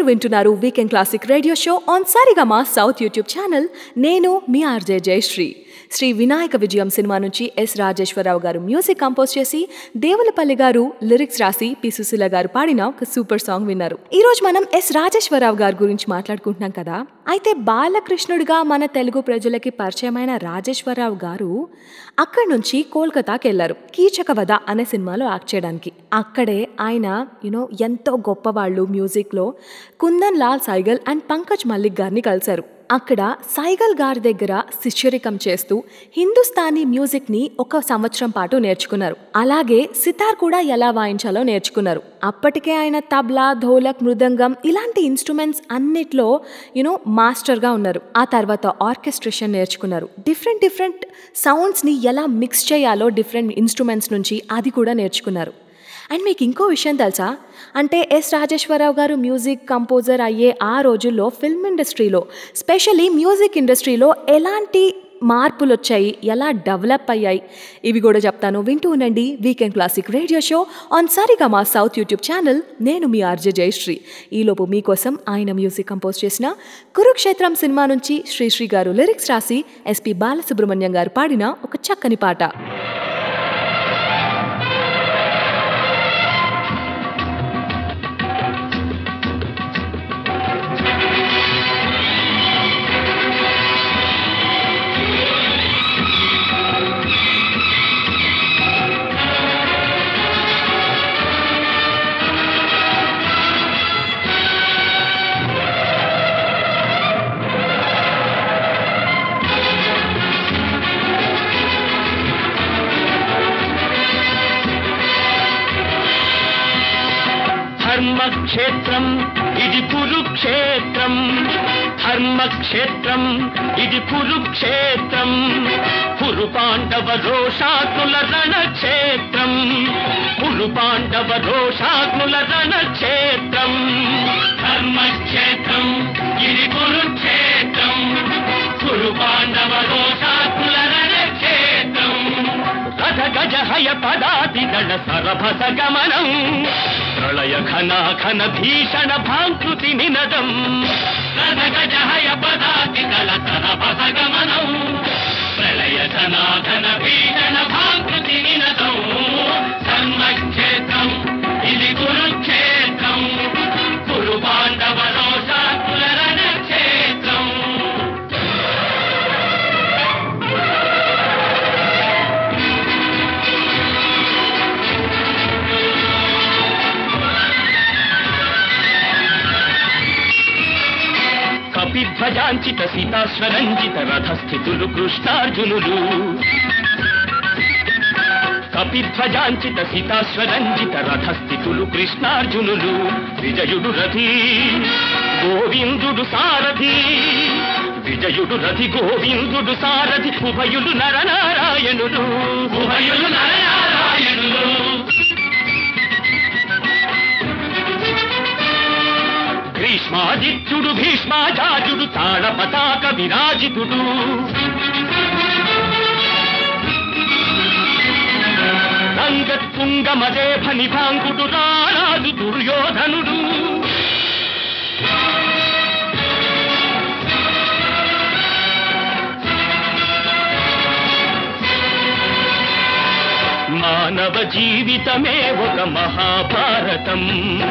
మీరు వింటున్నారు weekend classic radio show on Saregama south YouTube channel నేను మీ ఆర్జే జయశ్రీ శ్రీ వినాయక విజయం సినిమా నుంచి ఎస్ రాజేశ్వరరావు గారు మ్యూజిక్ కంపోజ్ చేసి దేవులపల్లి గారు లిరిక్స్ రాసి పి సుశీల గారు పాడిన ఒక సూపర్ సాంగ్ విన్నారు ఈ రోజు మనం ఎస్ రాజేశ్వరరావు గారి గురించి మాట్లాడుకుంటున్నాం కదా అయితే బాలకృష్ణుడిగా మన తెలుగు ప్రజలకి పరిచయమైన రాజేశ్వరరావు గారు అక్కడి నుంచి కోల్కతాకి వెళ్లారు కీచక వధ అనే సినిమాలో యాక్ట్ చేయడానికి అక్కడే ఆయన యునో ఎంతో గొప్పవాళ్ళు మ్యూజిక్లో కుందన్ లాల్ సైగల్ అండ్ పంకజ్ మల్లిక్ గారిని కలిశారు అక్కడ సైగల్ గారి దగ్గర శిష్యరికం చేస్తూ హిందుస్థానీ మ్యూజిక్ని ఒక సంవత్సరం పాటు నేర్చుకున్నారు అలాగే సితార్ కూడా ఎలా వాయించాలో నేర్చుకున్నారు అప్పటికే ఆయన తబ్లా ధోలక్ మృదంగం ఇలాంటి ఇన్స్ట్రుమెంట్స్ అన్నిట్లో యూనో మాస్టర్గా ఉన్నారు ఆ తర్వాత ఆర్కెస్ట్రేషన్ నేర్చుకున్నారు డిఫరెంట్ డిఫరెంట్ సౌండ్స్ని ఎలా మిక్స్ చేయాలో డిఫరెంట్ ఇన్స్ట్రుమెంట్స్ నుంచి అది కూడా నేర్చుకున్నారు అండ్ మీకు ఇంకో విషయం తెలుసా అంటే ఎస్ రాజేశ్వరరావు గారు మ్యూజిక్ కంపోజర్ అయ్యే ఆ రోజుల్లో ఫిల్మ్ ఇండస్ట్రీలో స్పెషలీ మ్యూజిక్ ఇండస్ట్రీలో ఎలాంటి మార్పులు వచ్చాయి ఎలా డెవలప్ అయ్యాయి ఇవి కూడా చెప్తాను వింటూ ఉండండి weekend classic radio show on Saregama south YouTube channel నేను మీ ఆర్జే జయశ్రీ ఈలోపు మీకోసం ఆయన మ్యూజిక్ కంపోజ్ చేసిన కురుక్షేత్రం సినిమా నుంచి శ్రీశ్రీ గారు లిరిక్స్ రాసి ఎస్పి బాలసుబ్రహ్మణ్యం గారు పాడిన ఒక చక్కని పాట ధర్మక్షేత్రం ఇది కురుక్షేత్రం ధర్మక్షేత్రం ఇది కురుక్షేత్రం కురు పాండవ రోషాకుల రణక్షేత్రం కురు పాండవ రోషాకుల రణక్షేత్రం ధర్మక్షేత్రం ఇది కురుక్షేత్రం కురు పాండవ రోషాకుల రణక్షేత్రం రథ గజ హయ పదాతి దళ సరభస గమనం ప్రళయ ఘన ఘన భీషణ భాంకృతి నినదం రథ గజ హయ పదాతి దళ సరభస గమనం ప్రళయ ఘన ఘన భీషణ భాంకృతి నినదం ధర్మక్షేత్రం ఇది కురుక్షేత్రం కురు పాండవ రోషాకుల రణక్షేత్రం కపిధ్వజాంచిత సీతాశ్వరంజిత రథస్థితులు కృష్ణార్జునులు కపిధ్వజాంచిత సీతాశ్వరంజిత రథస్థితులు కృష్ణార్జునులు విజయుడు రథి గోవిందుడు సారథి విజయుడు రథి గోవిందుడు సారథి ఉభయులు నరనారాయణులు ఉభయులు నరనారాయణులు గ్రీష్మాదిత్యుడు భీష్మాచార్యుడు తాళ పతాక విరాజితుడు రంగత్తుంగమదేభ నిభాంగుడు రారాజు దుర్యోధనుడు మానవ జీవితమే ఒక మహాభారతం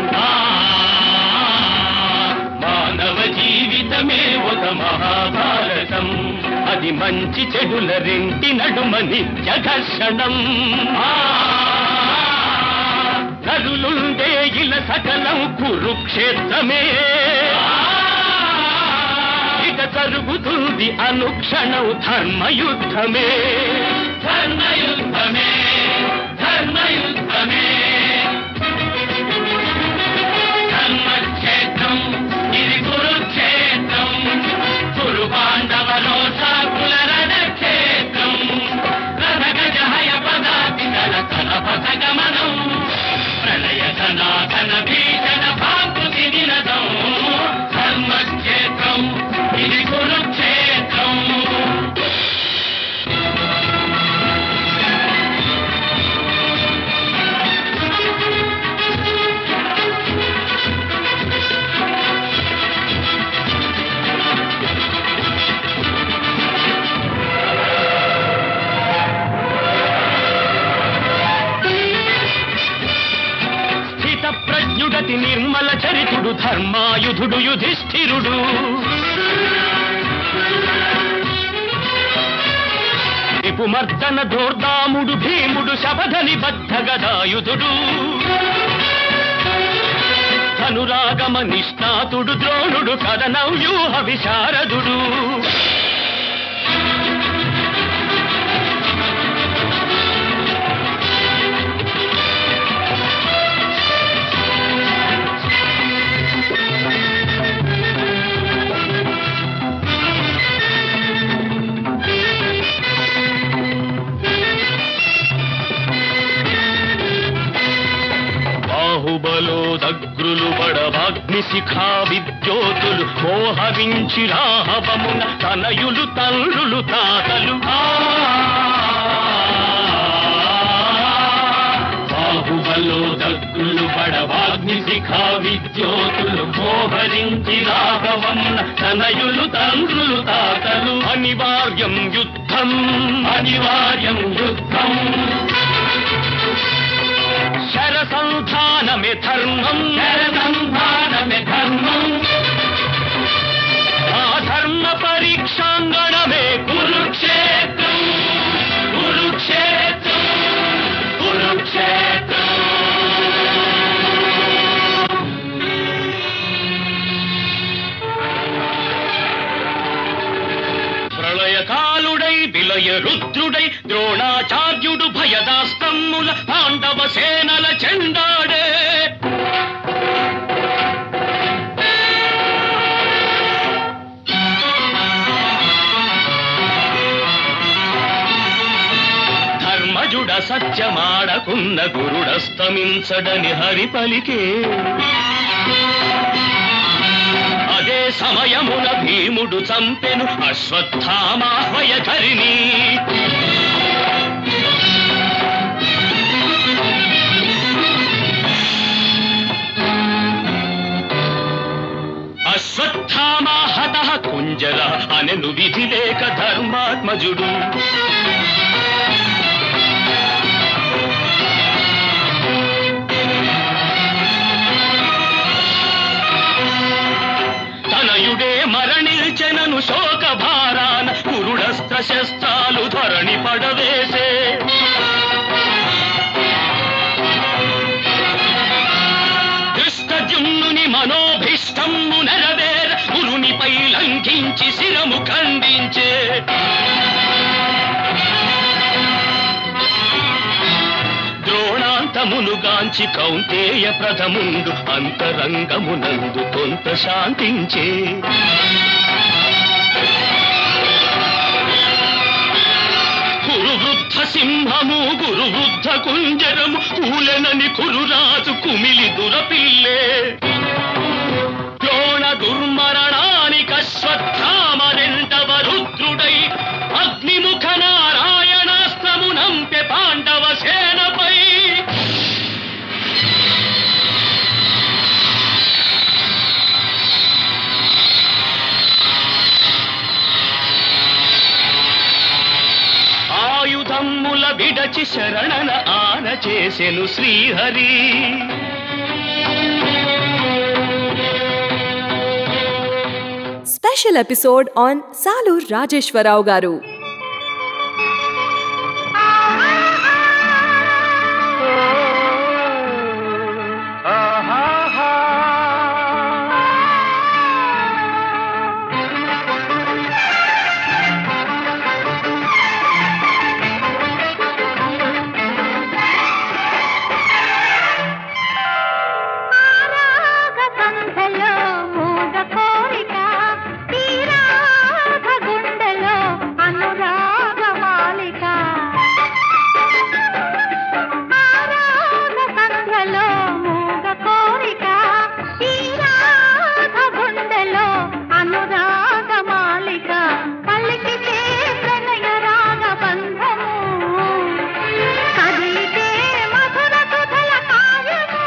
మానవ జీవితమే ఒక మహాభారతం అది మంచి చెడుల రెంటి నడుమ నిత్య ఘర్షణం నరులుండే ఇల సకలం కురుక్షేత్రమే ఇక జరుగుతుంది అనుక్షణం ధర్మయుద్ధమే ధర్మయుద్ధమే ధర్మయుద్ధమే ధర్మక్షేత్రం ఇది కురుక్షేత్రం కురు పాండవ రోషాకుల రణక్షేత్రం రథ గజ హయ పదాతి దళ తలపథ గమనం ప్రళయ ధనాధన భీషణ భాంకృతి నినదం ధర్మక్షేత్రం ఇది కురుక్షేత్రం ధర్మజుడు ధర్మాయుధుడు యుధిష్ఠిరుడు రిపుమర్దన దోర్దాముడు భీముడు శబధని బద్ధ గదాయుధుడు ధనురాగమ నిష్ణాతుడు ద్రోణుడు కథనవ్యూహ విశారదుడు బాహుబలో దగ్రులు బడవాగ్ని శిఖా విద్యోతులు మోహవించి రాహవమున తనయులు తండ్రులు తాతలు ఆ! బాహుబలో దగ్రులు బడవాగ్ని శిఖా విద్యోతులు మోహరించి రాఘవమున తనయులు తండ్రులు తాతలు అనివార్యం యుద్ధం అనివార్యం యుద్ధం శరసంధానమే ధర్మం శరసంధానమే ధర్మం ఆ ధర్మ పరీక్షాంగణమే కురుక్షేత్రం కురుక్షేత్రం కురుక్షేత్రం ప్రళయకాలుడై విలయ రుద్రుడై ద్రోణాచార్యుడు భయదాస్తమ్ముల పాండవ సేనల చెండాడే ధర్మజుడ సత్యమాడకున్న గురుడస్తమించడని హరి పలికే అదే సమయమున భీముడు చంపెను అశ్వత్థామాహ్వయ ధరిని అశ్వత్థామాహత కుంజర అనెను విధి లేక ధర్మాత్మజుడు తనయుడే మరణించెనను శోక భారాన కురుడస్త్ర శస్త్రాలు ధరణి పడవేసే కృష్ణజుమ్నుని మనోభిష్టము నెరవేర గురునిపై లంఘించి శిరము ఖండించే ద్రోణాంతమునుగాంచి కౌంతేయ ప్రథముండు అంతరంగమునందు కొంత శాంతించే కురు వృద్ధ సింహము గురు వృద్ధ కుంజరము కూలెనని కురురాజు కుమిలి దురపిల్లే ద్రోణ దుర్మరణానికి అశ్వత్థామనెండవ రుద్రుడై అగ్నిముఖ నారాయణాస్త్రమునంపె పాండవ సేనపై ఆయుధమ్ముల విడచి శరణన ఆన చేసెను Srihari special episode on Salur Rajeswararao గారు ఆరాగ సంధలో మూగ కోరిక తీరాగ గుండెలో అనురాగ మాలిక ఆరాగ సంధలో మూగ కోరిక తీరాగ గుండెలో అనురాగ మాలిక పలికితే ప్రణయ రాగ బంధము కదిలితే మధుర సుధల కావ్యము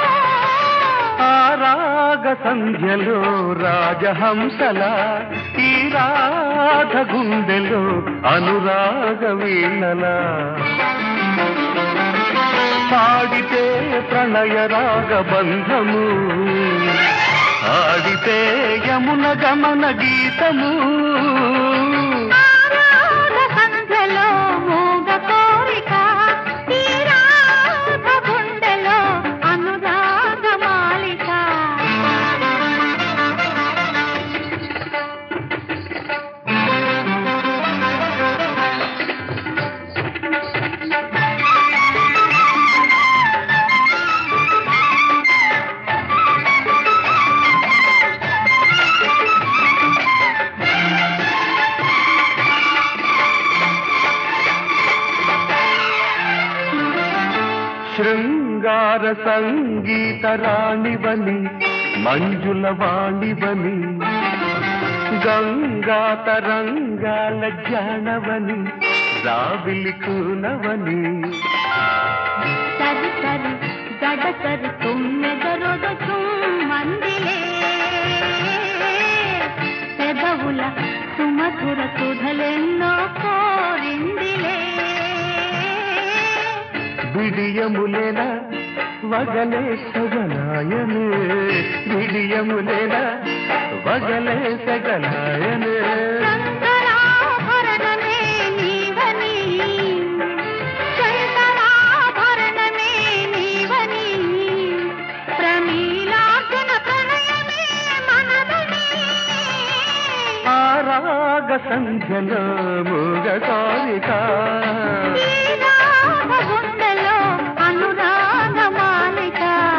ఆరాగ సంధ్యలో రాజహంసల ఈ రాధ గుండెలో అనురాగ వీణల పాడితే ప్రణయ రాగ బంధము ఆడితే యమున గమన గీతము ఆరాధ సంధ్యలో మూగ కోరిక ఈ రాధ గుండెలో అనురాగ మాలిక శృంగార సంగీత రాణివని మంజుల వాణివని గంగా తరంగాల జానవని రావిలి కూనవని సరి సరి గడ సరి తుమ్మెదరొద మందిలే పెదవుల సుమధుర సుధలెన్నో కోరిందిలే బిడియములేన వగలే సగలాయనే బిడియములేన వగలే సగలాయనే శంకరాభరణమే నీవని శంకరాభరణమే నీవని ప్రమీలార్జున ప్రణయమే మనదని ఆరాగ సంధ్యలో మూగ కోరిక ఈ రాగ గుండెలో అనురాగ మాలిక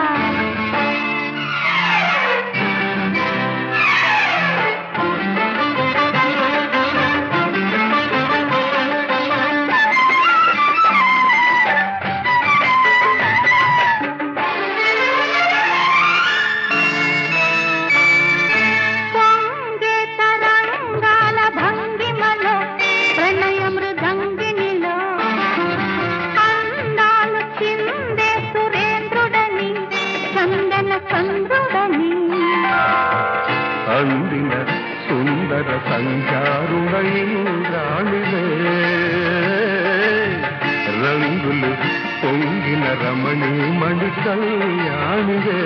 పొంగే తరంగాల భంగిమలో ప్రణయ మృదంగినిలో అందాలు చిందే సురేంద్రుడని చందన చంద్రుడని అందిన సుందర సంచారుడై రాణివే రంగులు పొంగిన రమణి మణి కళ్యాణివే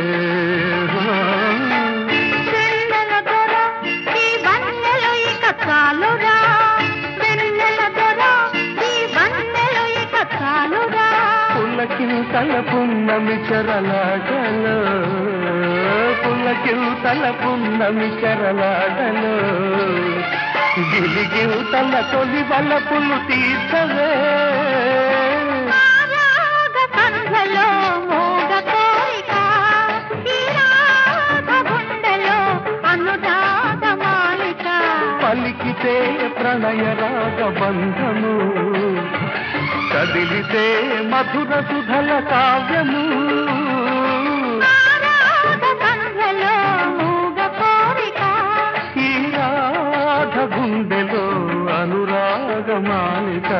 వెన్నెల దొర ఈ వన్నెలు ఇక చాలురా వెన్నెల దొర ఈ వన్నెలు ఇక చాలురా పులకింతల పున్నమి చరలాటలో పులకింతల పున్నమి చరలాటలో గిలిగిల్తల తొలి వలపులు తీర్చవే రాగ సంధ్యలో మోగ కోరిక ఈ రాగ గుండెలో అనురాగ మాలిక పలికితే ప్రణయ రాగ బంధము కదిలితే మధుర సుధల కావ్యము రాగ సంధ్యలో మూగ కోరిక ఈ రాధ గుండెలో అనురాగమాలిక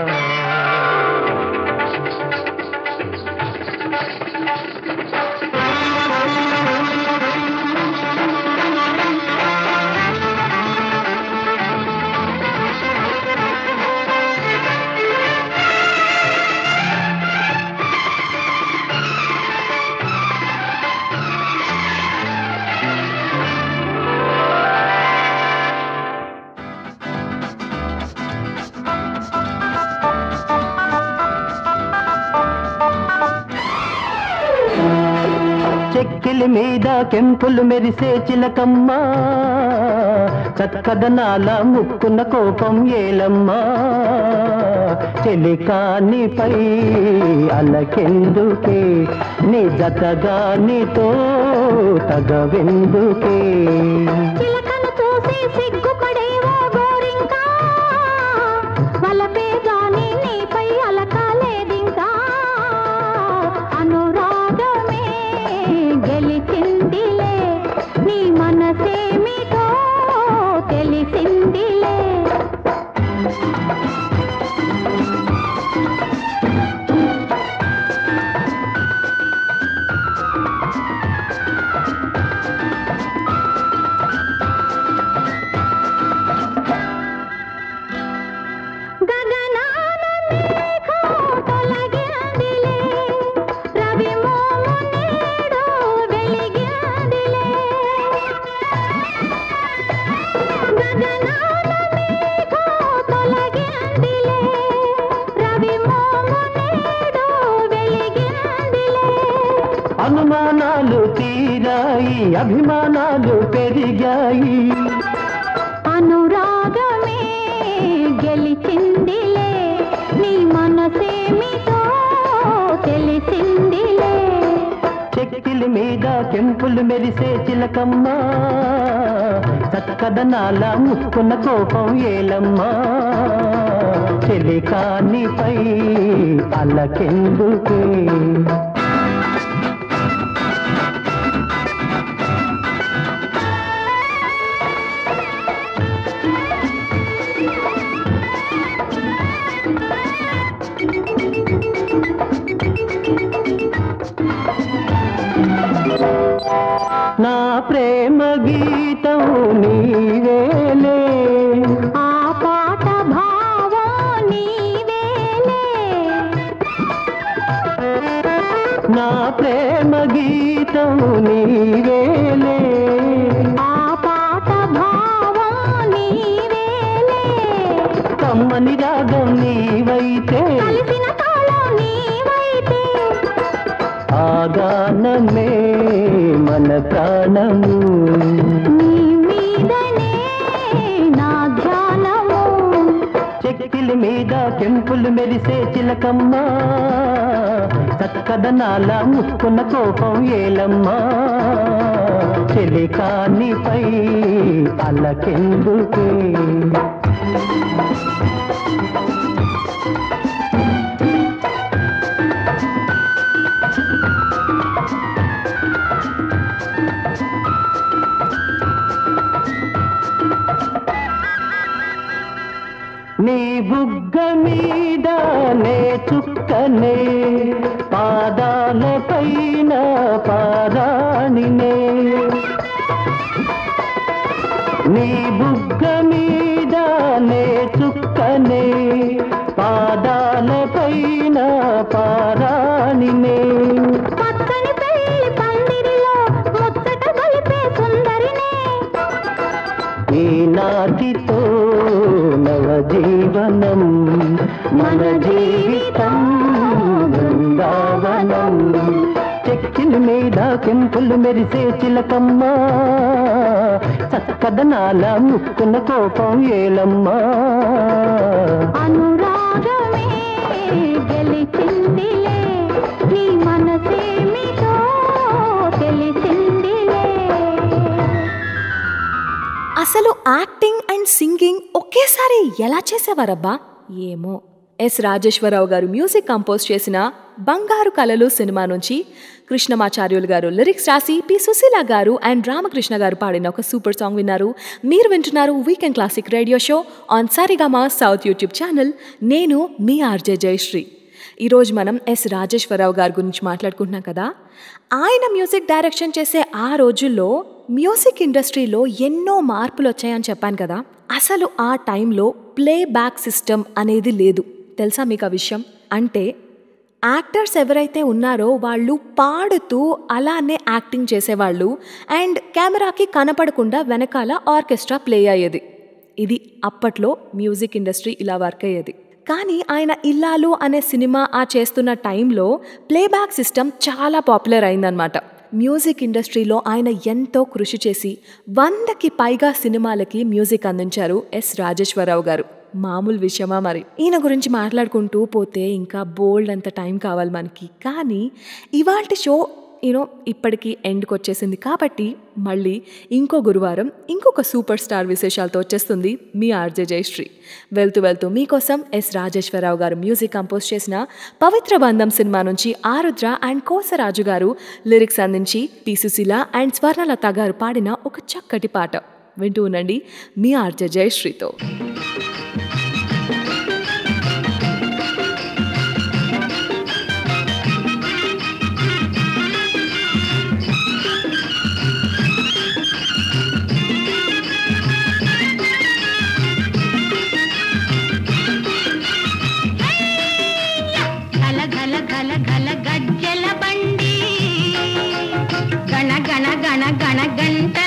చెక్కిలి మీద కెంపులు మెరిసే చిలకమ్మ చక్కదనాల ముక్కున కోపం ఏలమ్మా చెలికానిపై అలకెందుకే నీ జతగా నీతో తగవెందుకే చిలకను చూసి సిగ్గుపడేవో గోరింకా వలపే గాని నీపై అలకాలేదింకా అనురాగమే గెలిచిందిలే నీ మనసేమిటో తెలిసిందిలే అనుమానాలు తీరాయి అభిమానాలు పెరిగాయి అనురాగమే గెలిచిందిలే నీ మనసేమిటో తెలిసిందిలే చెక్కిలి మీద కెంపులు మెరిసే చిలకమ్మ చక్కదనాల ముక్కున్న కోపం ఏలమ్మా చెలికానిపై అలకెందుకే నా ప్రేమ గీతం నీవేలే ఆ పాట భావం నీవేలే నా ప్రేమ గీతం నీవేలే ఆ పాట భావం నీవేలే కమ్మని రాగం నీవైతే కలిసిన కాలం నీవైతే ఆ గానమే మన ప్రాణము నీ మీదనే నా ధ్యానము చెక్కిలి మీద కెంపులు మెరిసే చిలకమ్మ చక్కదనాల ముక్కున్న కోపం ఏలమ్మా చెలికానిపై అలకెందుకే నీ బుగ్గ మీద నే చుక్కనే పాదాల పైన పారాణినే నీ బుగ్గ మీద నే చుక్కనే పాదాల పైన పారాణినే పచ్చని పెళ్లి పందిరిలో ముచ్చట గలిపే సుందరినే ఈనాటితో నవజీవనం మన జీవితం బృందావనం చెక్కిలి మీద కెంపులు మెరిసే చిలకమ్మ చక్కదనాల ముక్కున కోపం ఏలమ్మా అనురాగమే గెలిచిందిలే నీ మనసేమిటో తెలిసిందిలే అసలు యాక్టింగ్ అండ్ సింగింగ్ ఒకేసారి ఎలా చేసేవారబ్బా ఏమో ఎస్ రాజేశ్వరరావు గారు మ్యూజిక్ కంపోజ్ చేసిన బంగారు కలలు సినిమా నుంచి కృష్ణమాచార్యులు గారు లిరిక్స్ రాసి పి సుశీల గారు అండ్ రామకృష్ణ గారు పాడిన ఒక సూపర్ సాంగ్ విన్నారు మీరు వింటున్నారు weekend classic radio show on Saregama south YouTube channel నేను మీ ఆర్జే జయశ్రీ ఈరోజు మనం ఎస్ రాజేశ్వరరావు గారి గురించి మాట్లాడుకుంటున్నాం కదా ఆయన మ్యూజిక్ డైరెక్షన్ చేసే ఆ రోజుల్లో మ్యూజిక్ ఇండస్ట్రీలో ఎన్నో మార్పులు వచ్చాయని చెప్పాను కదా అసలు ఆ టైంలో ప్లే బ్యాక్ సిస్టమ్ అనేది లేదు తెలుసా మీకు ఆ విషయం అంటే యాక్టర్స్ ఎవరైతే ఉన్నారో వాళ్ళు పాడుతూ అలానే యాక్టింగ్ చేసేవాళ్ళు అండ్ కెమెరాకి కనపడకుండా వెనకాల ఆర్కెస్ట్రా ప్లే అయ్యేది ఇది అప్పట్లో మ్యూజిక్ ఇండస్ట్రీ ఇలా వర్క్ అయ్యేది కానీ ఆయన ఇల్లాలు అనే సినిమా ఆ చేస్తున్న టైంలో ప్లేబ్యాక్ సిస్టమ్ చాలా పాపులర్ అయిందనమాట మ్యూజిక్ ఇండస్ట్రీలో ఆయన ఎంతో కృషి చేసి వందకి పైగా సినిమాలకి మ్యూజిక్ అందించారు ఎస్ రాజేశ్వరరావు గారు మామూలు విషయమా మరి ఈయన గురించి మాట్లాడుకుంటూ పోతే ఇంకా బోల్డ్ అంత టైం కావాలి మనకి కానీ ఇవాళ షో యూనో ఇప్పటికీ ఎండ్కి వచ్చేసింది కాబట్టి మళ్ళీ ఇంకో గురువారం ఇంకొక సూపర్ స్టార్ విశేషాలతో వచ్చేస్తుంది మీ ఆర్జే జయశ్రీ వెళ్తూ వెళ్తూ మీకోసం ఎస్ రాజేశ్వరరావు గారు మ్యూజిక్ కంపోజ్ చేసిన పవిత్ర బంధం సినిమా నుంచి ఆరుద్ర అండ్ కోసరాజు గారు లిరిక్స్ అందించి టి సుశీల అండ్ స్వర్ణలత గారు పాడిన ఒక చక్కటి పాట వింటూ ఉండండి మీ ఆర్జే జయశ్రీతో గల గల గల గల గజ్జల బండి గణ గణ గణ గణ గంట